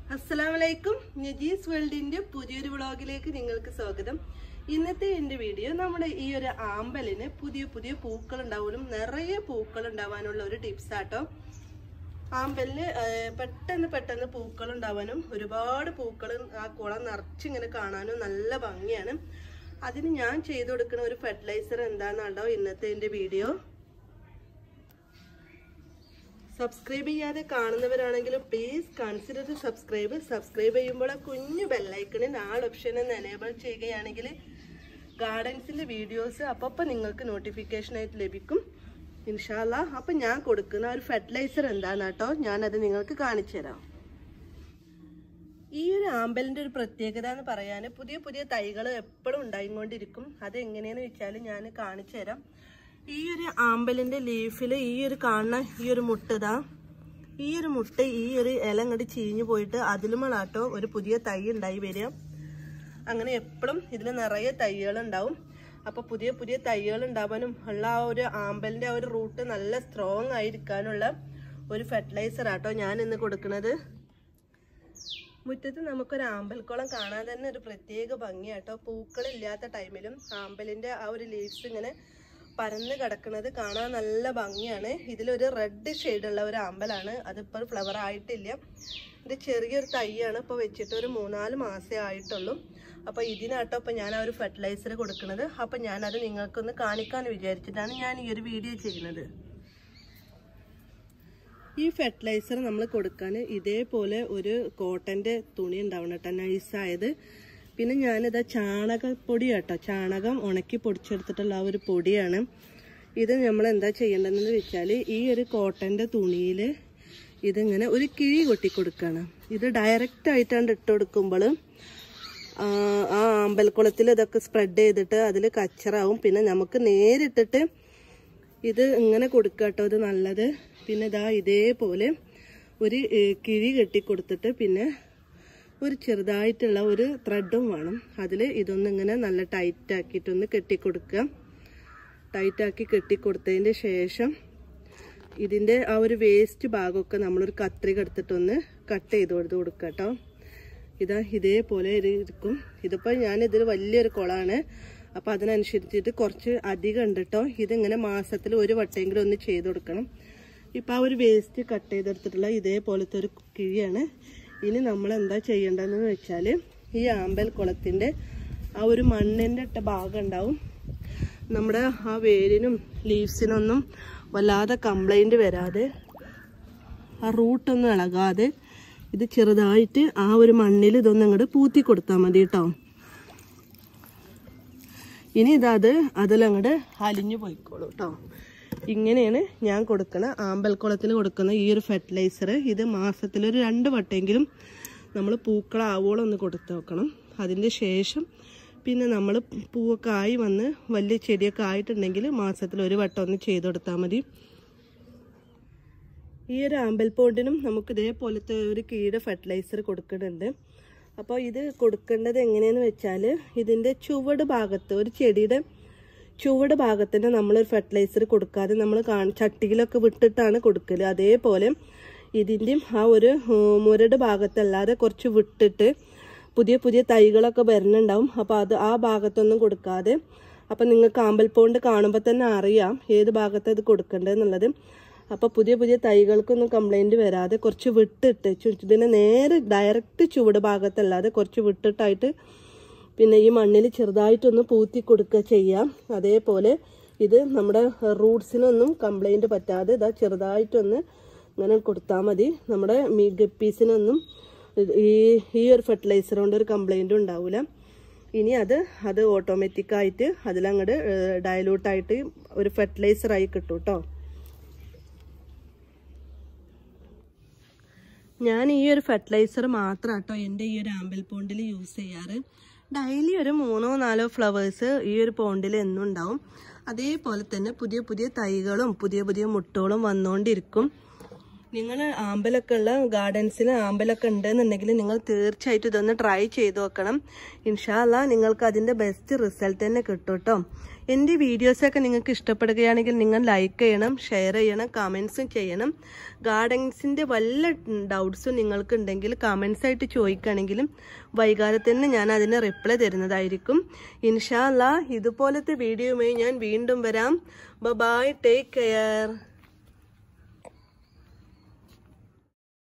അസ്സലാമലൈക്കും നജീസ് വേൾഡിന്റെ പുതിയൊരു വ്ളോഗിലേക്ക് നിങ്ങൾക്ക് സ്വാഗതം ഇന്നത്തെ എന്റെ വീഡിയോ നമ്മുടെ ഈ ഒരു ആമ്പലിന് പുതിയ പുതിയ പൂക്കൾ ഉണ്ടാവാനും നിറയെ പൂക്കൾ ഉണ്ടാവാനുള്ള ഒരു ടിപ്സ് ആട്ടോ ആമ്പലിന് ഏർ, പെട്ടെന്ന് പെട്ടെന്ന് പൂക്കൾ ഉണ്ടാവാനും ഒരുപാട് പൂക്കൾ ആ കുളം നിറച്ചിങ്ങനെ കാണാനും നല്ല ഭംഗിയാണ് അതിന് ഞാൻ ചെയ്തു കൊടുക്കുന്ന ഒരു ഫെർട്ടിലൈസർ എന്താണെന്നാണോ ഇന്നത്തെ എന്റെ വീഡിയോ സബ്സ്ക്രൈബ് ചെയ്യാതെ കാണുന്നവരാണെങ്കിൽ please consider to subscribe subscribe ചെയ്യുമ്പോൾ ആ കുഞ്ഞു ബെല്ലൈക്കണിൽ നാല് ഓപ്ഷൻ എന്ന് എനേബിൾ ചെയ്യുകയാണെങ്കിൽ ഗാർഡൻസിൻ്റെ വീഡിയോസ് അപ്പോൾ നിങ്ങൾക്ക് നോട്ടിഫിക്കേഷൻ ആയിട്ട് ലഭിക്കും ഇൻഷാല്ല അപ്പം ഞാൻ കൊടുക്കുന്ന ഒരു ഫെർട്ടിലൈസർ എന്താന്ന് കേട്ടോ ഞാനത് നിങ്ങൾക്ക് കാണിച്ചു തരാം ഈ ഒരു ആമ്പലിൻ്റെ ഒരു പ്രത്യേകത എന്ന് പറയാൻ പുതിയ പുതിയ തൈകൾ എപ്പോഴും ഉണ്ടായിക്കൊണ്ടിരിക്കും അത് എങ്ങനെയാന്ന് വെച്ചാൽ ഞാൻ കാണിച്ചു തരാം ഈ ഒരു ആമ്പലിന്റെ ലീഫിൽ ഈ ഒരു കാണുന്ന ഈ ഒരു മുട്ടതാ ഈ ഒരു മുട്ട ഈ ഒരു ഇല അങ്ങോട്ട് ചീഞ്ഞു പോയിട്ട് അതിലുമളാട്ടോ ഒരു പുതിയ തൈ ഉണ്ടായി വരിക അങ്ങനെ എപ്പോഴും ഇതിൽ നിറയെ തൈകൾ ഉണ്ടാവും അപ്പൊ പുതിയ പുതിയ തൈകൾ ഉണ്ടാവാനും ഉള്ള ആ ഒരു ആമ്പലിന്റെ ആ ഒരു റൂട്ട് നല്ല സ്ട്രോങ് ആയിരിക്കാനുള്ള ഒരു ഫെർട്ടിലൈസർ ആട്ടോ ഞാൻ ഇന്ന് കൊടുക്കുന്നത് മുറ്റത്ത് നമുക്കൊരു ആമ്പൽക്കുളം കാണാൻ തന്നെ ഒരു പ്രത്യേക ഭംഗിയാട്ടോ പൂക്കളില്ലാത്ത ടൈമിലും ആമ്പലിന്റെ ആ ഒരു ലീവ്സ് ഇങ്ങനെ പരന്ന് കിടക്കുന്നത് കാണാൻ നല്ല ഭംഗിയാണ് ഇതിലൊരു റെഡ് ഷെയ്ഡുള്ള ഒരു ആമ്പലാണ് അതിപ്പോൾ ഫ്ലവർ ആയിട്ടില്ല ഇത് ചെറിയൊരു തൈയാണ് ഇപ്പോൾ വെച്ചിട്ട് ഒരു മൂന്നാല് മാസേ ആയിട്ടുള്ളൂ അപ്പോൾ ഇതിനാട്ടോ ഇപ്പോൾ ഞാൻ ആ ഒരു ഫെർട്ടിലൈസർ കൊടുക്കുന്നത് അപ്പോൾ ഞാനത് നിങ്ങൾക്കൊന്ന് കാണിക്കാൻ വിചാരിച്ചിട്ടാണ് ഞാൻ ഈ ഒരു വീഡിയോ ചെയ്യുന്നത് ഈ ഫെർട്ടിലൈസർ നമ്മൾ കൊടുക്കാൻ ഇതേപോലെ ഒരു കോട്ടൻ്റെ തുണി ഉണ്ടാവണം കേട്ടോ നൈസായത് പിന്നെ ഞാനിതാ ചാണകപ്പൊടി കേട്ടോ ചാണകം ഉണക്കി പൊടിച്ചെടുത്തിട്ടുള്ള ആ ഒരു പൊടിയാണ് ഇത് നമ്മൾ എന്താ ചെയ്യേണ്ടതെന്ന് വെച്ചാൽ ഈ ഒരു കോട്ടൻ്റെ തുണിയിൽ ഇതിങ്ങനെ ഒരു കിഴി കൊട്ടി കൊടുക്കണം ഇത് ഡയറക്റ്റ് ആയിട്ടാണ് ഇട്ട് കൊടുക്കുമ്പോൾ ആ അമ്പലക്കുളത്തിൽ ഇതൊക്കെ സ്പ്രെഡ് ചെയ്തിട്ട് അതിൽ കച്ചറാവും പിന്നെ നമുക്ക് നേരിട്ടിട്ട് ഇത് ഇങ്ങനെ കൊടുക്കുക കേട്ടോ ഇത് നല്ലത് പിന്നെ ഇതാ ഇതേപോലെ ഒരു ഏ, കിഴി കെട്ടി കൊടുത്തിട്ട് പിന്നെ ഒരു ചെറുതായിട്ടുള്ള ഒരു ത്രെഡും വേണം അതിൽ ഇതൊന്ന് ഇങ്ങനെ നല്ല ടൈറ്റ് ആക്കിയിട്ടൊന്ന് കെട്ടിക്കൊടുക്കുക ടൈറ്റാക്കി കെട്ടിക്കൊടുത്തതിൻ്റെ ശേഷം ഇതിൻ്റെ ആ ഒരു വേസ്റ്റ് ഭാഗമൊക്കെ നമ്മളൊരു കത്രിക എടുത്തിട്ടൊന്ന് കട്ട് ചെയ്ത് കൊടുത്ത് കൊടുക്കുക കേട്ടോ ഇതാ ഇതേപോലെ ഇത് ഇരിക്കും ഇതിപ്പോൾ ഞാൻ ഇതിൽ വലിയൊരു കുളമാണ് അപ്പോൾ അതിനനുസരിച്ചിട്ട് കുറച്ച് അധികം ഉണ്ട് കേട്ടോ ഇതിങ്ങനെ മാസത്തിൽ ഒരു വട്ടമെങ്കിലും ഒന്ന് ചെയ്ത് കൊടുക്കണം ഇപ്പം ആ ഒരു വേസ്റ്റ് കട്ട് ചെയ്തെടുത്തിട്ടുള്ള ഇതേപോലത്തെ ഒരു കിഴിയാണ് ഇനി നമ്മൾ എന്താ ചെയ്യേണ്ടതെന്ന് വെച്ചാൽ ഈ ആമ്പൽ കുളത്തിൻ്റെ ആ ഒരു മണ്ണിൻ്റെ ഇട്ട ഭാഗം ഉണ്ടാവും നമ്മുടെ ആ വേരിനും ലീവ്സിനൊന്നും വല്ലാതെ കംപ്ലൈൻറ്റ് വരാതെ ആ റൂട്ടൊന്നും ഇളകാതെ ഇത് ചെറുതായിട്ട് ആ ഒരു മണ്ണിൽ ഇതൊന്നും അങ്ങോട്ട് പൂത്തി കൊടുത്താൽ മതി കേട്ടോ ഇനി ഇതത് അതിലങ്ങോട്ട് അലിഞ്ഞു പോയിക്കോളൂ കേട്ടോ ഇങ്ങനെയാണ് ഞാൻ കൊടുക്കണ ആമ്പൽക്കുളത്തിന് കൊടുക്കുന്ന ഈ ഒരു ഫെർട്ടിലൈസർ ഇത് മാസത്തിലൊരു രണ്ട് വട്ടെങ്കിലും നമ്മൾ പൂക്കളാവോളം ഒന്ന് കൊടുത്തു വെക്കണം അതിൻ്റെ ശേഷം പിന്നെ നമ്മൾ പൂവൊക്കെ ആയി വന്ന് വലിയ ചെടിയൊക്കെ ആയിട്ടുണ്ടെങ്കിൽ മാസത്തിൽ ഒരു വട്ടം ഒന്ന് ചെയ്ത് കൊടുത്താൽ മതി ഈ ഒരു ആമ്പൽ പോണ്ടിനും നമുക്ക് ഇതേപോലത്തെ ഒരു കീട ഫെർട്ടിലൈസർ കൊടുക്കുന്നുണ്ട് അപ്പോൾ ഇത് കൊടുക്കേണ്ടത് എങ്ങനെയെന്ന് വെച്ചാൽ ഇതിൻ്റെ ചുവട് ഭാഗത്ത് ഒരു ചെടിയുടെ ചുവട് ഭാഗത്തിന് നമ്മളൊരു ഫെർട്ടിലൈസർ കൊടുക്കാതെ നമ്മൾ കാണ ചട്ടിയിലൊക്കെ വിട്ടിട്ടാണ് കൊടുക്കൽ അതേപോലെ ഇതിൻ്റെയും ആ ഒരു ഉം, മുരട് ഭാഗത്തല്ലാതെ കുറച്ച് വിട്ടിട്ട് പുതിയ പുതിയ തൈകളൊക്കെ വരുന്നുണ്ടാവും അപ്പോൾ അത് ആ ഭാഗത്തൊന്നും കൊടുക്കാതെ അപ്പം നിങ്ങൾക്ക് ആമ്പൽപ്പോണ്ട് കാണുമ്പോൾ തന്നെ അറിയാം ഏത് ഭാഗത്ത് ഇത് കൊടുക്കേണ്ടതെന്നുള്ളത് അപ്പോൾ പുതിയ പുതിയ തൈകൾക്കൊന്നും കംപ്ലൈൻറ്റ് വരാതെ കുറച്ച് വിട്ടിട്ട് ചു- ഇതിനെ നേരെ ഡയറക്റ്റ് ചുവട് ഭാഗത്തല്ലാതെ കുറച്ച് വിട്ടിട്ടായിട്ട് പിന്നെ ഈ മണ്ണിൽ ചെറുതായിട്ടൊന്ന് പൂത്തി കൊടുക്കുക ചെയ്യാം അതേപോലെ ഇത് നമ്മുടെ റൂട്ട്സിനൊന്നും കംപ്ലൈൻറ്റ് പറ്റാതെ ഇതാ ചെറുതായിട്ടൊന്ന് ഇങ്ങനെ കൊടുത്താൽ മതി നമ്മുടെ മീ ഗപ്പീസിനൊന്നും ഇത് ഈ ഈ ഒരു ഫെർട്ടിലൈസർ കൊണ്ട് ഒരു കംപ്ലൈൻറ്റും ഉണ്ടാവില്ല ഇനി അത് അത് ഓട്ടോമാറ്റിക്കായിട്ട് അതിലങ്ങോട്ട് ഡയലൂട്ടായിട്ട് ഒരു ഫെർട്ടിലൈസറായി കിട്ടും കേട്ടോ ഞാൻ ഈ ഒരു ഫെർട്ടിലൈസർ മാത്രം കേട്ടോ എൻ്റെ ഈ ഒരു ആമ്പൽ പോണ്ടിൽ യൂസ് ചെയ്യാറ് ഡെയിലി ഒരു മൂന്നോ നാലോ ഫ്ലവേഴ്സ് ഈ ഒരു പോണ്ടിൽ എന്നും ഉണ്ടാവും അതേപോലെ തന്നെ പുതിയ പുതിയ തൈകളും പുതിയ പുതിയ മുട്ടുകളും വന്നുകൊണ്ടിരിക്കും നിങ്ങൾ ആമ്പലൊക്കെ ഉള്ള ഗാർഡൻസിൽ ആമ്പലൊക്കെ ഉണ്ടെന്നുണ്ടെങ്കിൽ നിങ്ങൾ തീർച്ചയായിട്ടും ഇതൊന്ന് ട്രൈ ചെയ്ത് നോക്കണം ഇൻഷാല്ല നിങ്ങൾക്ക് അതിൻ്റെ ബെസ്റ്റ് റിസൾട്ട് തന്നെ കിട്ടും കേട്ടോ എൻ്റെ വീഡിയോസൊക്കെ നിങ്ങൾക്ക് ഇഷ്ടപ്പെടുകയാണെങ്കിൽ നിങ്ങൾ ലൈക്ക് ചെയ്യണം ഷെയർ ചെയ്യണം കമൻസും ചെയ്യണം ഗാർഡൻസിൻ്റെ വല്ല ഡൗട്ട്സും നിങ്ങൾക്ക് ഉണ്ടെങ്കിൽ കമൻസ് ആയിട്ട് ചോദിക്കുകയാണെങ്കിലും വൈകാതെ തന്നെ ഞാൻ അതിന് റിപ്ലൈ തരുന്നതായിരിക്കും ഇൻഷാല്ല ഇതുപോലത്തെ വീഡിയോയുമായി ഞാൻ വീണ്ടും വരാം ബൈ ടേക്ക് കെയർ